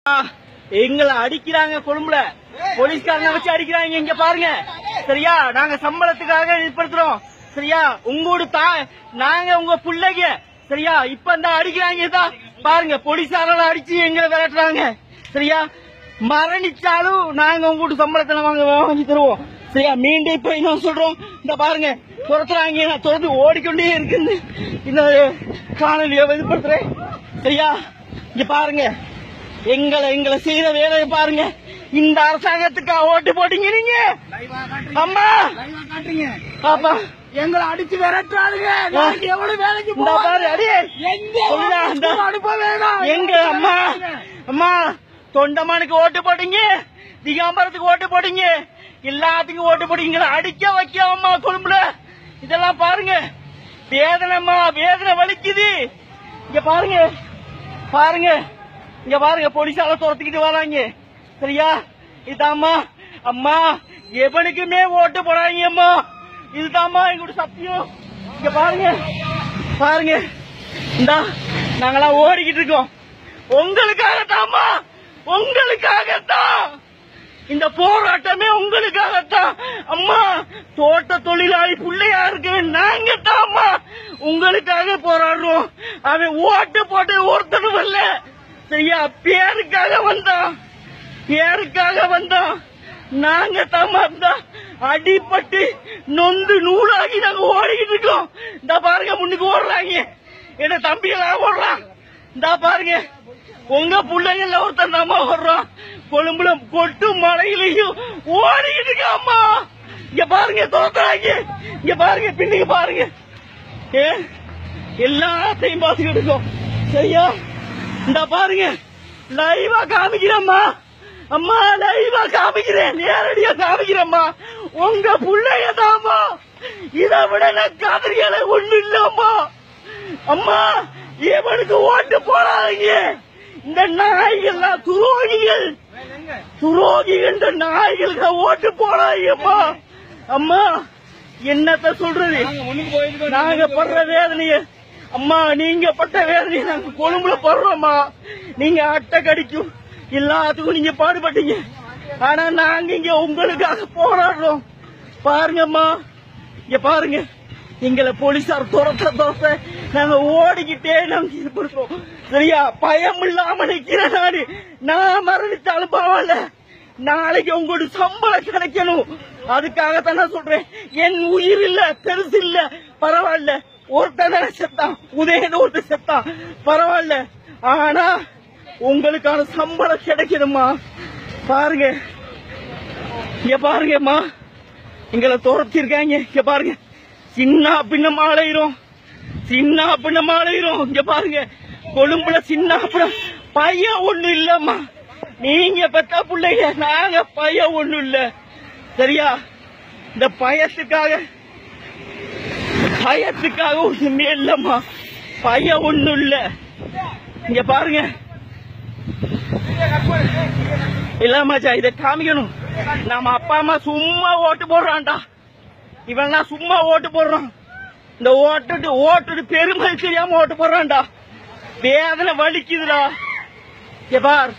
எங்களை அடிக்கிறாங்க கொழும்புல போலீஸ்காரங்க வச்சு அடிக்கிறாங்க இங்க பாருங்க சரியா நாங்க சம்பளத்துக்காக ஏற்படுத்துறோம் சரியா உங்களோட தா நாங்க உங்க பிள்ளைங்க சரியா இப்ப இந்த அடிக்கிறாங்க இதா பாருங்க போலீஸாரால அடிச்சு எங்களை விரட்டுறாங்க சரியா மரணிச்சாலும் நாங்க உங்களோட சம்பளத்தை வாங்க வாங்கி தருவோம் சரியா மீண்டும் இப்ப இன்னும் சொல்றோம் இந்த பாருங்க துரத்துறாங்க நான் துரத்து ஓடிக்கொண்டே இருக்குது இந்த காணொலியை வெளிப்படுத்துறேன் சரியா இங்க பாருங்க எங்களை எங்களை செய்யற வேலையை பாருங்க இந்த அரசாங்கத்துக்கு ஓட்டு போட்டீங்க நீங்க அம்மா பாப்பா எங்களை அடிச்சு விரட்டாளுங்க நாளைக்கு எவ்வளவு வேலைக்கு இந்த பாரு அடி எந்த சொல்லுடா, இந்த ஸ்கூல் அனுப்ப வேணாம் எங்க அம்மா அம்மா தொண்டமானுக்கு ஓட்டு போட்டீங்க திகாம்பரத்துக்கு ஓட்டு போட்டீங்க எல்லாத்துக்கும் ஓட்டு போட்டீங்க அடிக்க வைக்க அம்மா கொழும்புல இதெல்லாம் பாருங்க வேதனைம்மா வேதனை வலிக்குது இங்க பாருங்க பாருங்க இங்க பாருங்க போலீஸால துரத்திக்கிட்டு வராங்க சரியா இதாம்மா அம்மா எவனுக்குமே ஓட்டு போடாதீங்க அம்மா இதுதாம்மா எங்களோட சத்தியம் இங்க பாருங்க பாருங்க இந்தா நாங்களாம் ஓடிக்கிட்டு இருக்கோம் உங்களுக்காகத்தாம்மா உங்களுக்காகத்தான் இந்த போராட்டமே உங்களுக்காகத்தான் அம்மா தோட்ட தொழிலாளி பிள்ளையா இருக்க நாங்க தாம்மா உங்களுக்காக போராடுறோம் அவன் ஓட்டு போட்டு ஒருத்தனும் வரல சரியா பேருக்காக வந்தான் பேருக்காக வந்தான் நாங்க தாம்மா இருந்தா அடிபட்டு நொந்து நூலாகி நாங்க ஓடிக்கிட்டு இருக்கோம் இந்த பாருங்க முன்னுக்கு ஓடுறாங்க என்ன தம்பியெல்லாம் ஓடுறான் இந்த பாருங்க உங்க பிள்ளைங்கள ஒருத்தன் தாம்மா ஓடுறான் கொழும்புல கொட்டு மலையிலையும் ஓடிக்கிட்டு இருக்க அம்மா இங்க பாருங்க தோத்துறாங்க இங்க பாருங்க பின்னுக்கு பாருங்க ஏ எல்லாத்தையும் பார்த்துக்கிட்டு இருக்கோம் சரியா இந்த பாருங்க லைவா காமிக்கிறேம்மா அம்மா லைவா காமிக்கிறேன் நேரடியா காமிக்கிறேம்மா உங்க புள்ளைய தாம்மா இதை விட நான் காதலியால ஒண்ணு இல்லம்மா அம்மா இவனுக்கு ஓட்டு போடாதீங்க இந்த நாய்கள்லாம் துரோகிகள் துரோகிகள் இந்த நாய்களுக்கு ஓட்டு போடாதீங்கம்மா அம்மா என்னத்த சொல்றது நாங்க படுற வேதனைய அம்மா நீங்க பட்ட வேதனையை நாங்க கொழும்புல படுறோம்மா நீங்க அட்டை கடிக்கும் எல்லாத்துக்கும் நீங்க பாடுபட்டீங்க ஆனா நாங்க இங்க உங்களுக்காக போராடுறோம் பாருங்கம்மா இங்க பாருங்க எங்களை போலீசார் துரத்த துரத்த நாங்க ஓடிக்கிட்டே நாங்க இருப்போம் சரியா பயம் இல்லாம நிக்கிற நாடு நான் மரணித்தாலும் பரவாயில்ல நாளைக்கு உங்களுக்கு சம்பளம் கிடைக்கணும் அதுக்காகத்தான் நான் சொல்றேன் என் உயிர் இல்ல பெருசு இல்ல பரவாயில்ல ஒருத்தன் தானே செத்தான் உதயன்னு ஒருத்தன் செத்தான் பரவாயில்ல ஆனா உங்களுக்கான சம்பளம் கிடைக்கணுமா பாருங்க இங்க பாருங்கம்மா எங்களை துரத்திருக்காங்க இங்க பாருங்க சின்ன பின்னம் அலையிறோம் சின்ன பின்னம் அலையிறோம் இங்க பாருங்க கொழும்புல சின்ன பின்னம் பையன் ஒண்ணு இல்லம்மா நீங்க பெத்த பிள்ளைங்க நாங்க பையன் ஒண்ணு இல்ல சரியா இந்த பயத்துக்காக பயத்துக்காக ஒண்ணுமே இல்லம்மா பையன் ஒண்ணு இல்ல இங்க பாருங்க இல்ல மச்சா இதை காமிக்கணும் நம்ம அப்பா அம்மா சும்மா ஓட்டு போடுறான்டா இவன் சும்மா ஓட்டு போடுறான் இந்த ஓட்டுட்டு ஓட்டுட்டு பெருமை தெரியாம ஓட்டு போடுறான்டா வேதனை வலிக்குதுடா இங்க பார்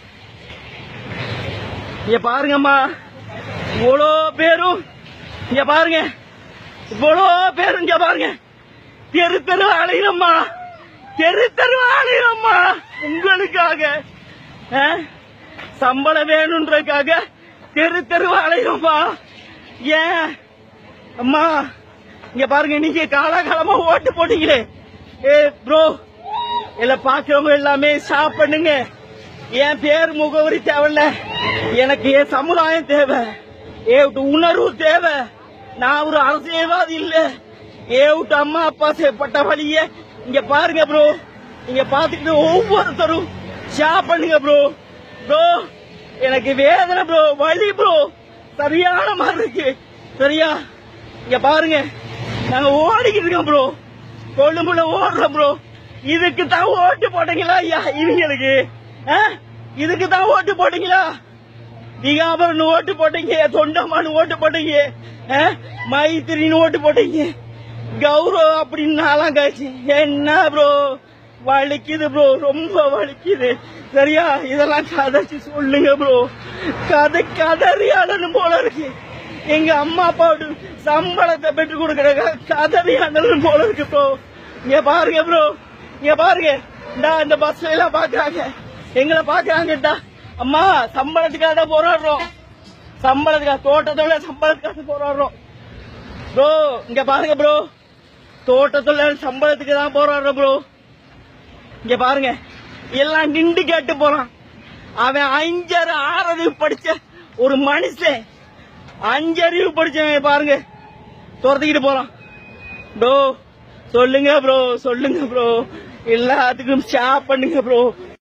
இங்க பாருங்கம்மா இவ்வளோ பேரும் இங்க பாருங்க இவ்வளோ பேரும் இங்க பாருங்க தெரு தெரு அலையிறம்மா தெரு தெரு அலையிறம்மா உங்களுக்காக ஆ? சம்பளம் வேணுன்றதுக்காக தெரு தெரு அலையிறோம்மா ஏன் அம்மா இங்க பாருங்க நீங்க காலாகாலமா ஓட்டு போட்டீங்களே ஏ ப்ரோ இல்ல பாக்குறவங்க எல்லாமே ஸ்டாப் பண்ணுங்க என் பேர் முகவரி தேவையில்ல எனக்கு என் சமுதாயம் தேவை ஏ விட்டு உணர்வு தேவை நான் ஒரு அரசியல்வாதி இல்ல ஏ விட்டு அம்மா அப்பா செய்யப்பட்ட வழிய இங்க பாருங்க ப்ரோ இங்க பாத்துக்கிட்டு ஒவ்வொருத்தரும் ஷேர் பண்ணுங்க ப்ரோ ப்ரோ எனக்கு வேதனை ப்ரோ வலி ப்ரோ சரியான மாதிரி இருக்கு சரியா இங்க பாருங்க நாங்க ஓடிக்கிட்டு இருக்கோம் ப்ரோ கொழும்புல ஓடுறோம் ப்ரோ இதுக்கு தான் ஓட்டு போட்டீங்களா ஐயா இவங்களுக்கு ஆ? இதுக்கு தான் ஓட்டு போட்டீங்களா திகாபரன் ஓட்டு போட்டீங்க தொண்டமானு ஓட்டு போட்டீங்க ஆ? மைத்திரின்னு ஓட்டு போட்டீங்க கௌரவ் அப்படின்னு நாலாம் காய்ச்சி என்ன ப்ரோ வலிக்குது ப்ரோ ரொம்ப வலிக்குது சரியா இதெல்லாம் கதைச்சு சொல்லுங்க ப்ரோ கதை கதறியாளன்னு போல இருக்கு எங்க அம்மா அப்பாவோட சம்பளத்தை பெற்று கொடுக்கிற கதறியாளன்னு போல இருக்கு ப்ரோ இங்க பாருங்க ப்ரோ இங்க பாருங்க இந்தா இந்த பஸ்ல எல்லாம் பாக்குறாங்க எங்களை பாக்குறாங்கடா அம்மா சம்பளத்துக்காக தான் போராடுறோம் சம்பளத்துக்காக தோட்டத்தோட சம்பளத்துக்காக போராடுறோம் ப்ரோ இங்க பாருங்க ப்ரோ தோட்டத்துல சம்பளத்துக்கு தான் போராடுறோம் ப்ரோ இங்க பாருங்க எல்லாம் நின்று கேட்டு போறான் அவன் அஞ்சரை ஆறறிவு படிச்ச ஒரு மனுஷன் அஞ்சறிவு படிச்சவன் பாருங்க துரத்திக்கிட்டு போறான் ப்ரோ சொல்லுங்க ப்ரோ சொல்லுங்க ப்ரோ எல்லாத்துக்கும் ஷேர் பண்ணுங்க ப்ரோ